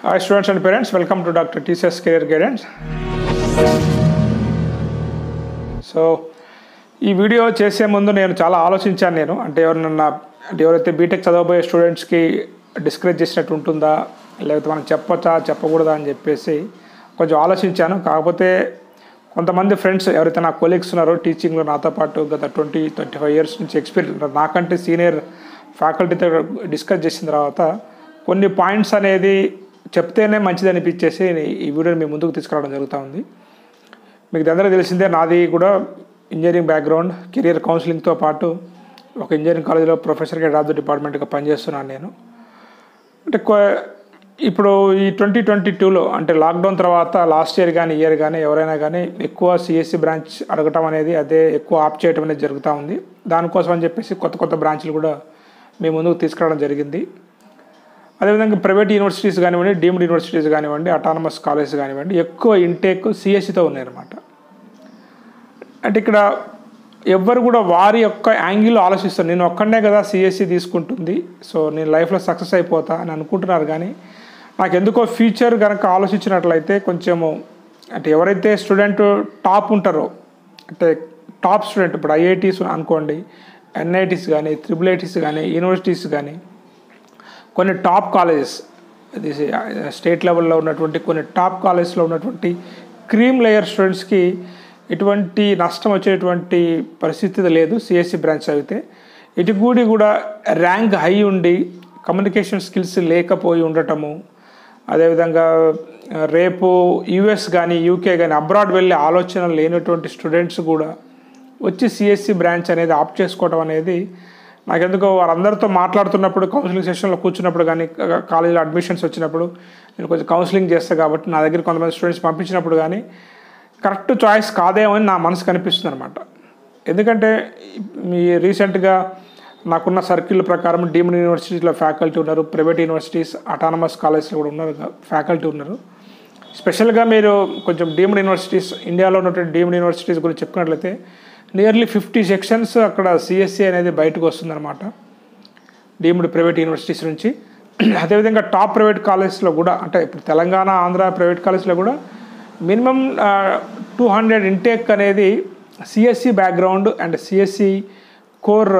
Hi students and parents, welcome to Dr. TCS Career Guidance. So ఈ video చేసే ముందు నేను చాలా ఆలోచించాను నేను అంటే ఎవరినన్నా అంటే ఎవరైతే బీటెక్ చదవబోయే స్టూడెంట్స్కి డిస్కరేజ్ చేసినట్టు ఉంటుందా లేకపోతే మనం చెప్పొచ్చా చెప్పకూడదా అని చెప్పేసి కొంచెం ఆలోచించాను కాకపోతే కొంతమంది ఫ్రెండ్స్ ఎవరైతే నా కొలీగ్స్ ఉన్నారో టీచింగ్లో నాతో పాటు గత ట్వంటీ ట్వంటీ ఫైవ్ ఇయర్స్ నుంచి ఎక్స్పీరియన్స్ నాకంటే సీనియర్ ఫ్యాకల్టీతో డిస్కస్ చేసిన తర్వాత కొన్ని పాయింట్స్ అనేది చెప్తేనే మంచిది అనిపించేసి ఈ వీడియోని మీ ముందుకు తీసుకురావడం జరుగుతూ ఉంది మీకు అందరికీ తెలిసిందే నాది కూడా ఇంజనీరింగ్ బ్యాక్గ్రౌండ్ కెరియర్ కౌన్సిలింగ్తో పాటు ఒక ఇంజనీరింగ్ కాలేజీలో ప్రొఫెసర్గా రాజు డిపార్ట్మెంట్గా పనిచేస్తున్నాను నేను అంటే కొ- ఇప్పుడు ఈ ట్వంటీ ట్వంటీ టూలో అంటే లాక్డౌన్ తర్వాత లాస్ట్ ఇయర్ కానీ ఇయర్ కానీ ఎవరైనా కానీ ఎక్కువ సిఎస్సి బ్రాంచ్ అడగటం అనేది అదే ఎక్కువ ఆప్ చేయడం అనేది జరుగుతూ ఉంది దానికోసం అని చెప్పేసి కొత్త కొత్త బ్రాంచ్లు కూడా మేము ముందుకు తీసుకురావడం జరిగింది అదేవిధంగా ప్రైవేట్ యూనివర్సిటీస్ కానివ్వండి డీమ్డ్ యూనివర్సిటీస్ కానివ్వండి అటానమస్ కాలేజెస్ కానివ్వండి ఎక్కువ ఇంటేక్ సిఎస్సితో ఉన్నాయన్నమాట అంటే ఇక్కడ ఎవ్వరు కూడా వారి యొక్క యాంగిల్లో ఆలోచిస్తారు నేను ఒక్కడనే కదా సిఎస్సి తీసుకుంటుంది సో నేను లైఫ్లో సక్సెస్ అయిపోతా అని అనుకుంటున్నారు కానీ నాకు ఎందుకో ఫ్యూచర్ కనుక ఆలోచించినట్లయితే కొంచెము అంటే ఎవరైతే స్టూడెంట్ టాప్ ఉంటారో అంటే టాప్ స్టూడెంట్ ఇప్పుడు ఐఐటీస్ అనుకోండి ఎన్ఐటీస్ కానీ త్రిబుల్ ఐటీస్ కానీ యూనివర్సిటీస్ కానీ కొన్ని టాప్ కాలేజెస్ ఇది స్టేట్ లెవెల్లో ఉన్నటువంటి కొన్ని టాప్ కాలేజెస్లో ఉన్నటువంటి క్రీమ్ లేయర్ స్టూడెంట్స్కి ఎటువంటి నష్టం వచ్చేటువంటి పరిస్థితి లేదు సిఎస్సి బ్రాంచ్ చదివితే ఇటు కూడి కూడా ర్యాంక్ హై ఉండి కమ్యూనికేషన్ స్కిల్స్ లేకపోయి ఉండటము అదేవిధంగా ఆ, రేపు యుఎస్ కానీ యూకే కానీ అబ్రాడ్ వెళ్ళే ఆలోచన లేనటువంటి స్టూడెంట్స్ కూడా వచ్చి సిఎస్సి బ్రాంచ్ అనేది ఆప్ చేసుకోవడం అనేది నాకెందుకో వారందరితో మాట్లాడుతున్నప్పుడు కౌన్సిలింగ్ సెషన్లో కూర్చున్నప్పుడు కానీ కా- కాలేజీలో అడ్మిషన్స్ వచ్చినప్పుడు నేను కొంచెం కౌన్సిలింగ్ చేస్తాను కాబట్టి నా దగ్గర కొంతమంది స్టూడెంట్స్ పంపించినప్పుడు కానీ కరెక్ట్ చాయిస్ కాదేమో అని నా మనసు కనిపిస్తుంది అనమాట ఎందుకంటే మీ రీసెంట్గా నాకున్న సర్కిల్ ప్రకారం డీమ్డ్ యూనివర్సిటీలో ఫ్యాకల్టీ ఉన్నారు ప్రైవేట్ యూనివర్సిటీస్ అటానమస్ కాలేజ్లో కూడా ఉన్నారు ఫ్యాకల్టీ ఉన్నారు స్పెషల్గా మీరు కొంచెం డీమ్డ్ యూనివర్సిటీస్ ఇండియాలో ఉన్నటువంటి డీమ్డ్ యూనివర్సిటీస్ గురించి చెప్పుకున్నట్లయితే నియర్లీ ఫిఫ్టీ సెక్షన్స్ అక్కడ సిఎస్సి అనేది బయటకు వస్తుందన్నమాట డీమ్డ్ ప్రైవేట్ యూనివర్సిటీస్ నుంచి అదేవిధంగా టాప్ ప్రైవేట్ కాలేజెస్లో కూడా అంటే ఇప్పుడు తెలంగాణ ఆంధ్ర ప్రైవేట్ కాలేజ్లో కూడా మినిమం టూ హండ్రెడ్ ఇంటేక్ అనేది CSE background and CSE core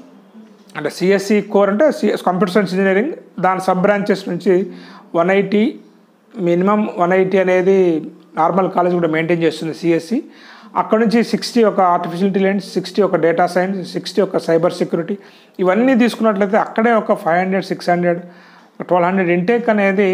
అంటే సిఎస్సి కోర్ అంటే సిఎస్ కంప్యూటర్ సైన్స్ ఇంజనీరింగ్ దాని సబ్ బ్రాంచెస్ నుంచి one eighty minimum one eighty అనేది నార్మల్ కాలేజ్ కూడా మెయింటైన్ చేస్తుంది సిఎస్సి అక్కడ నుంచి సిక్స్టీ ఒక ఆర్టిఫిషియల్ ఇంటెలిజెన్స్ సిక్స్టీ ఒక డేటా సైన్స్ సిక్స్టీ ఒక సైబర్ సెక్యూరిటీ ఇవన్నీ తీసుకున్నట్లయితే అక్కడే ఒక five hundred six hundred twelve hundred intake అనేది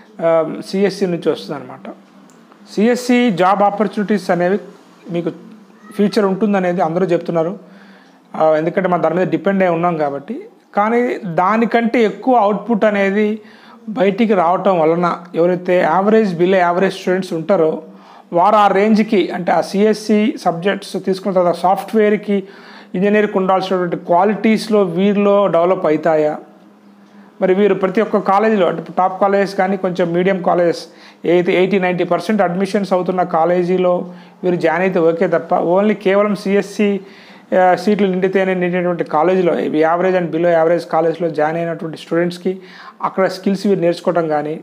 సిఎస్సి నుంచి వస్తుంది అనమాట సిఎస్సి జాబ్ ఆపర్చునిటీస్ అనేవి మీకు ఫ్యూచర్ ఉంటుందనేది అందరూ చెప్తున్నారు ఆ, ఎందుకంటే మనం దాని మీద డిపెండ్ అయి ఉన్నాం కాబట్టి కానీ దానికంటే ఎక్కువ అవుట్పుట్ అనేది బయటికి రావటం వలన ఎవరైతే యావరేజ్ బిలో యావరేజ్ స్టూడెంట్స్ ఉంటారో వారు ఆ రేంజ్కి అంటే ఆ సిఎస్సి సబ్జెక్ట్స్ తీసుకున్న తర్వాత సాఫ్ట్వేర్కి ఇంజనీర్కి ఉండాల్సినటువంటి క్వాలిటీస్లో వీరిలో డెవలప్ అవుతాయా మరి వీరు ప్రతి ఒక్క కాలేజీలో అంటే టాప్ కాలేజెస్ కానీ కొంచెం medium colleges eighty eighty ninety percent admissions అవుతున్న కాలేజీలో వీరు జాయిన్ అయితే ఓకే తప్ప ఓన్లీ కేవలం సిఎస్సి సీట్లు నిండితేనే నిండినటువంటి కాలేజీలో యావరేజ్ అండ్ బిలో యావరేజ్ కాలేజ్లో జాయిన్ అయినటువంటి స్టూడెంట్స్కి అక్కడ స్కిల్స్ వీరు నేర్చుకోవడం కానీ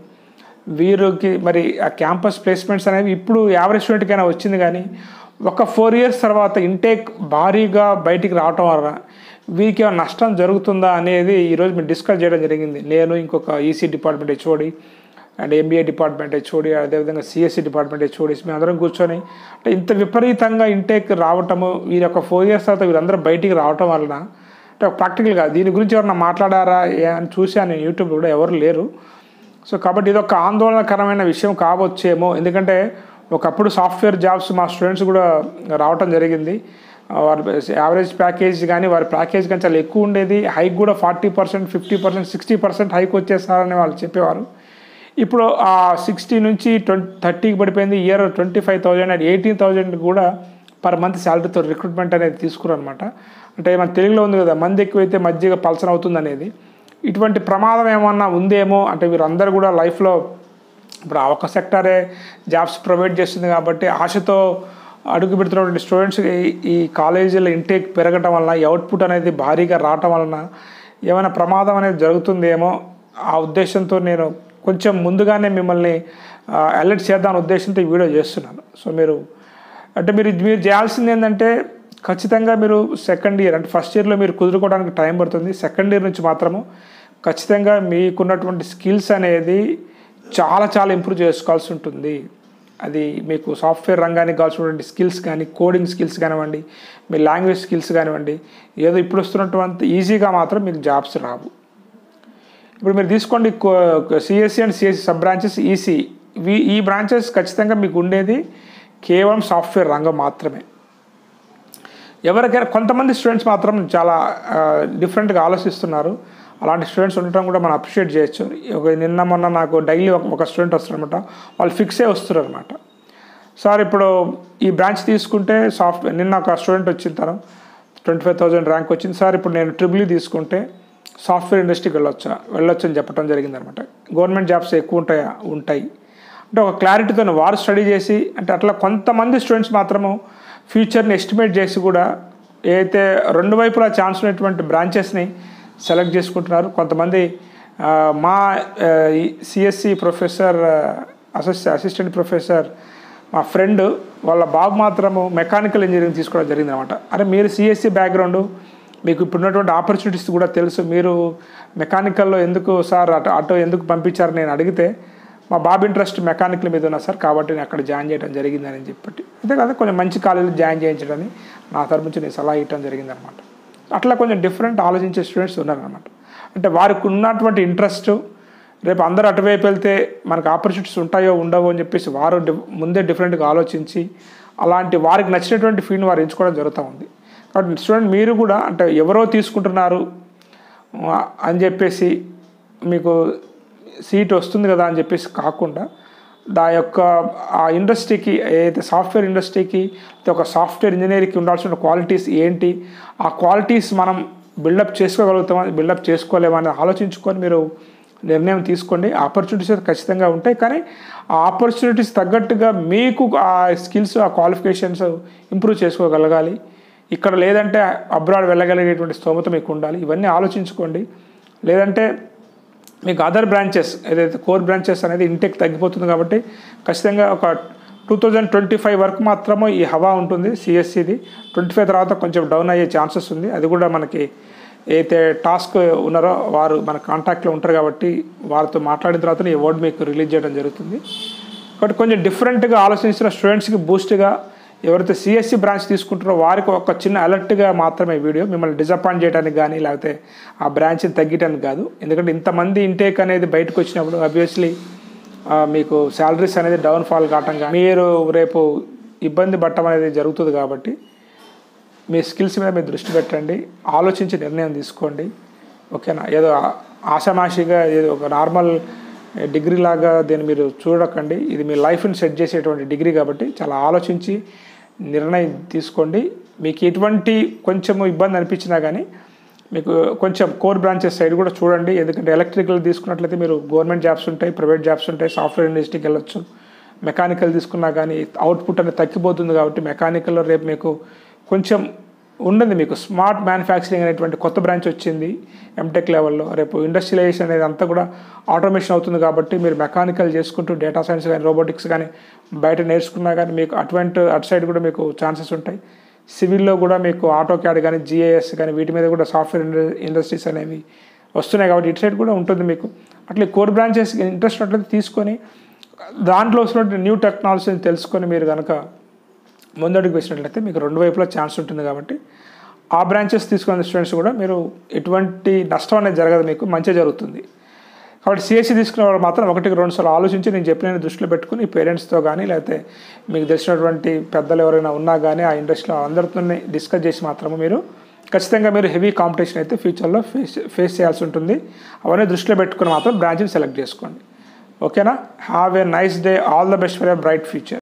వీరికి మరి ఆ క్యాంపస్ ప్లేస్మెంట్స్ అనేవి ఇప్పుడు యావరేజ్ స్టూడెంట్కైనా వచ్చింది కానీ ఒక ఫోర్ ఇయర్స్ తర్వాత ఇంటేక్ భారీగా బయటికి రావటం వలన వీరికి ఏమైనా నష్టం జరుగుతుందా అనేది ఈరోజు మేము డిస్కస్ చేయడం జరిగింది నేను ఇంకొక EC department HOD and MBA department HOD అదేవిధంగా సిఎస్సి డిపార్ట్మెంట్ హెచ్ఓడిస్ మేము అందరం కూర్చొని అంటే ఇంత విపరీతంగా ఇంటేక్ రావటము వీరి యొక్క ఫోర్ ఇయర్స్ తర్వాత వీరందరూ బయటికి రావటం వలన అంటే ప్రాక్టికల్గా దీని గురించి ఎవరన్నా మాట్లాడారా ఏ అని చూశాను నేను యూట్యూబ్ కూడా ఎవరు లేరు సో కాబట్టి ఇది ఒక ఆందోళనకరమైన విషయం కావచ్చేమో ఎందుకంటే ఒకప్పుడు సాఫ్ట్వేర్ జాబ్స్ మా స్టూడెంట్స్ కూడా రావటం జరిగింది ఆ, వారి యావరేజ్ ప్యాకేజ్ కానీ వారి ప్యాకేజ్ కానీ చాలా ఎక్కువ ఉండేది హైక్ కూడా forty percent fifty percent sixty percent hike వచ్చేస్తారని వాళ్ళు చెప్పేవారు ఇప్పుడు ఆ సిక్స్టీ నుంచి ట్వంటీ థర్టీకి పడిపోయింది year twenty five thousand and eighteen thousand కూడా పర్ మంత్ శాలరీతో రిక్రూట్మెంట్ అనేది తీసుకున్నారు అనమాట అంటే మన తెలుగులో ఉంది కదా మంది ఎక్కువైతే మధ్యగా పల్సన్ అవుతుంది అనేది ఇటువంటి ప్రమాదం ఏమన్నా ఉందేమో అంటే వీరందరూ కూడా లైఫ్లో ఇప్పుడు ఆ ఒక్క సెక్టరే జాబ్స్ ప్రొవైడ్ చేస్తుంది కాబట్టి ఆశతో అడుగు పెడుతున్నటువంటి స్టూడెంట్స్ ఈ కాలేజీలో ఇంటేక్ పెరగటం వలన ఈ అవుట్పుట్ అనేది భారీగా రావటం వలన ఏమైనా ప్రమాదం అనేది జరుగుతుందేమో ఆ ఉద్దేశంతో నేను కొంచెం ముందుగానే మిమ్మల్ని అలర్ట్ చేద్దాం ఉద్దేశంతో ఈ వీడియో చేస్తున్నాను సో మీరు అంటే మీరు మీరు చేయాల్సింది ఏంటంటే ఖచ్చితంగా మీరు సెకండ్ ఇయర్ అంటే ఫస్ట్ ఇయర్లో మీరు కుదురుకోవడానికి టైం పడుతుంది సెకండ్ ఇయర్ నుంచి మాత్రము ఖచ్చితంగా మీకున్నటువంటి స్కిల్స్ అనేది చాలా చాలా ఇంప్రూవ్ చేసుకోవాల్సి ఉంటుంది అది మీకు సాఫ్ట్వేర్ రంగానికి కావాల్సినటువంటి స్కిల్స్ కానీ కోడింగ్ స్కిల్స్ కానివ్వండి మీ లాంగ్వేజ్ స్కిల్స్ కానివ్వండి ఏదో ఇప్పుడు వస్తున్నటువంటి ఈజీగా మాత్రం మీకు జాబ్స్ రావు ఇప్పుడు మీరు తీసుకోండి CSE and CSE sub branches EC ఇవి ఈ బ్రాంచెస్ ఖచ్చితంగా మీకు ఉండేది కేవలం సాఫ్ట్వేర్ రంగం మాత్రమే ఎవరికైనా కొంతమంది స్టూడెంట్స్ మాత్రం చాలా డిఫరెంట్గా ఆలోచిస్తున్నారు అలాంటి స్టూడెంట్స్ ఉండటం కూడా మనం అప్రిషియేట్ చేయొచ్చు ఒక నిన్న మొన్న నాకు డైలీ ఒక ఒక స్టూడెంట్ వస్తారనమాట వాళ్ళు ఫిక్సే వస్తారు అనమాట సార్ ఇప్పుడు ఈ బ్రాంచ్ తీసుకుంటే సాఫ్ట్వేర్ నిన్న ఒక స్టూడెంట్ వచ్చిన తను ట్వంటీ ఫైవ్ థౌజండ్ ర్యాంక్ వచ్చింది సార్ ఇప్పుడు నేను ట్రిపుల్ తీసుకుంటే సాఫ్ట్వేర్ ఇండస్ట్రీకి వెళ్ళొచ్చా వెళ్ళొచ్చు అని చెప్పడం జరిగిందనమాట గవర్నమెంట్ జాబ్స్ ఎక్కువ ఉంటాయా ఉంటాయి అంటే ఒక క్లారిటీతో వారు స్టడీ చేసి అంటే అట్లా కొంతమంది స్టూడెంట్స్ మాత్రము ఫ్యూచర్ని ఎస్టిమేట్ చేసి కూడా ఏదైతే రెండు వైపులా ఛాన్స్ ఉన్నటువంటి బ్రాంచెస్ని సెలెక్ట్ చేసుకుంటున్నారు కొంతమంది ఆ, మా సిఎస్సి ప్రొఫెసర్ అసిస్ అసిస్టెంట్ ప్రొఫెసర్ మా ఫ్రెండ్ వాళ్ళ బాబు మాత్రము మెకానికల్ ఇంజనీరింగ్ తీసుకోవడం జరిగింది అనమాట అరే మీరు సిఎస్సి బ్యాక్గ్రౌండ్ మీకు ఇప్పుడున్నటువంటి ఆపర్చునిటీస్ కూడా తెలుసు మీరు మెకానికల్లో ఎందుకు సార్ అటు అటు ఎందుకు పంపించారు నేను అడిగితే మా బాబు ఇంట్రెస్ట్ మెకానికల్ మీద ఉన్నా సార్ కాబట్టి నేను అక్కడ జాయిన్ చేయడం జరిగిందని చెప్పి అంతే కదా కొంచెం మంచి కాలేజీలో జాయిన్ చేయించడని నా తరపు నుంచి నేను సలహా ఇవ్వడం జరిగిందనమాట అట్లా కొంచెం డిఫరెంట్ ఆలోచించే స్టూడెంట్స్ ఉన్నారనమాట అంటే వారికి ఉన్నటువంటి ఇంట్రెస్ట్ రేపు అందరూ అటువైపు వెళ్తే మనకు ఆపర్చునిటీస్ ఉంటాయో ఉండవో అని చెప్పేసి వారు డి- ముందే డిఫరెంట్గా ఆలోచించి అలాంటి వారికి నచ్చినటువంటి ఫీల్డ్ని వారు ఎంచుకోవడం జరుగుతూ ఉంది కాబట్టి స్టూడెంట్ మీరు కూడా అంటే ఎవరో తీసుకుంటున్నారు ఆ, అని చెప్పేసి మీకు సీట్ వస్తుంది కదా అని చెప్పేసి కాకుండా దా యొక్క ఆ ఇండస్ట్రీకి ఏదైతే సాఫ్ట్వేర్ ఇండస్ట్రీకి లేకపోతే ఒక సాఫ్ట్వేర్ ఇంజనీరింగ్కి ఉండాల్సిన క్వాలిటీస్ ఏంటి ఆ క్వాలిటీస్ మనం బిల్డప్ చేసుకోగలుగుతామా బిల్డప్ చేసుకోలేమా అని ఆలోచించుకొని మీరు నిర్ణయం తీసుకోండి ఆపర్చునిటీస్ అయితే ఖచ్చితంగా ఉంటాయి కానీ ఆ ఆపర్చునిటీస్ తగ్గట్టుగా మీకు ఆ స్కిల్స్ ఆ క్వాలిఫికేషన్స్ ఇంప్రూవ్ చేసుకోగలగాలి ఇక్కడ లేదంటే అబ్రాడ్ వెళ్ళగలిగేటువంటి స్తోమత మీకు ఉండాలి ఇవన్నీ ఆలోచించుకోండి లేదంటే మీకు అదర్ బ్రాంచెస్ ఏదైతే కోర్ బ్రాంచెస్ అనేది ఇంటెక్ తగ్గిపోతుంది కాబట్టి ఖచ్చితంగా ఒక టూ థౌజండ్ ట్వంటీ ఫైవ్ వరకు మాత్రమే ఈ హవా ఉంటుంది సిఎస్సిది ట్వంటీ ఫైవ్ తర్వాత కొంచెం డౌన్ అయ్యే ఛాన్సెస్ ఉంది అది కూడా మనకి ఏదైతే టాస్క్ ఉన్నారో వారు మన కాంటాక్ట్లో ఉంటారు కాబట్టి వారితో మాట్లాడిన తర్వాత ఈ అవార్డు మీకు రిలీజ్ చేయడం జరుగుతుంది కాబట్టి కొంచెం డిఫరెంట్గా ఆలోచించిన స్టూడెంట్స్కి బూస్ట్గా ఎవరైతే సిఎస్సి బ్రాంచ్ తీసుకుంటారో వారికి ఒక చిన్న అలర్ట్గా మాత్రమే ఈ వీడియో మిమ్మల్ని డిసప్పాయింట్ చేయడానికి కానీ లేకపోతే ఆ బ్రాంచ్ని తగ్గటానికి కాదు ఎందుకంటే ఇంతమంది ఇంటేక్ అనేది బయటకు వచ్చినప్పుడు అబ్వియస్లీ మీకు శాలరీస్ అనేది డౌన్ ఫాల్ కావటం కానీ మీరు రేపు ఇబ్బంది పడటం అనేది జరుగుతుంది కాబట్టి మీ స్కిల్స్ మీద మీరు దృష్టి పెట్టండి ఆలోచించి నిర్ణయం తీసుకోండి ఓకేనా ఏదో ఆ- ఆషామాషిగా ఏదో ఒక నార్మల్ డిగ్రీ లాగా దీన్ని మీరు చూడకండి ఇది మీ లైఫ్ని సెట్ చేసేటువంటి డిగ్రీ కాబట్టి చాలా ఆలోచించి నిర్ణయం తీసుకోండి మీకు ఎటువంటి కొంచెం ఇబ్బంది అనిపించినా కానీ మీకు కొంచెం కోర్ బ్రాంచెస్ సైడ్ కూడా చూడండి ఎందుకంటే ఎలక్ట్రికల్ తీసుకున్నట్లయితే మీరు గవర్నమెంట్ జాబ్స్ ఉంటాయి ప్రైవేట్ జాబ్స్ ఉంటాయి సాఫ్ట్వేర్ ఇండస్ట్రీకి వెళ్ళొచ్చు మెకానికల్ తీసుకున్నా కానీ అవుట్పుట్ అనేది తగ్గిపోతుంది కాబట్టి మెకానికల్లో రేపు మీకు కొంచెం ఉండదు మీకు స్మార్ట్ మ్యానుఫ్యాక్చరింగ్ అనేటువంటి కొత్త బ్రాంచ్ వచ్చింది ఎంటెక్ లెవెల్లో రేపు ఇండస్ట్రియలైజేషన్ అనేది అంతా కూడా ఆటోమేషన్ అవుతుంది కాబట్టి మీరు మెకానికల్ చేసుకుంటూ డేటా సైన్స్ కానీ రోబోటిక్స్ కానీ బయట నేర్చుకున్నా కానీ మీకు అటువంటి అటు సైడ్ కూడా మీకు ఛాన్సెస్ ఉంటాయి సివిల్లో కూడా మీకు ఆటో క్యాడ్ కానీ జిఐఎస్ కానీ వీటి మీద కూడా సాఫ్ట్వేర్ ఇండస్ట్రీస్ అనేవి వస్తున్నాయి కాబట్టి ఇటు సైడ్ కూడా ఉంటుంది మీకు అట్లా కోర్ బ్రాంచెస్ ఇంట్రెస్ట్ ఉన్నట్లయితే తీసుకొని దాంట్లో వస్తున్నటువంటి న్యూ టెక్నాలజీని తెలుసుకొని మీరు కనుక ముందడుగు వేసినట్లయితే మీకు రెండు వైపులా ఛాన్స్ ఉంటుంది కాబట్టి ఆ బ్రాంచెస్ తీసుకున్న స్టూడెంట్స్ కూడా మీరు ఎటువంటి నష్టం అనేది జరగదు మీకు మంచి జరుగుతుంది కాబట్టి సిఎస్సి తీసుకునే వాళ్ళు మాత్రం ఒకటికి రెండు సార్లు ఆలోచించి నేను చెప్పిన దృష్టిలో పెట్టుకుని పేరెంట్స్తో కానీ లేకపోతే మీకు తెలిసినటువంటి పెద్దలు ఎవరైనా ఉన్నా కానీ ఆ ఇండస్ట్రీలో అందరితో డిస్కస్ చేసి మాత్రమే మీరు ఖచ్చితంగా మీరు హెవీ కాంపిటీషన్ అయితే ఫ్యూచర్లో ఫేస్ ఫేస్ చేయాల్సి ఉంటుంది అవన్నీ దృష్టిలో పెట్టుకుని మాత్రం బ్రాంచ్ని సెలెక్ట్ చేసుకోండి ఓకేనా have a nice day all the best for a bright future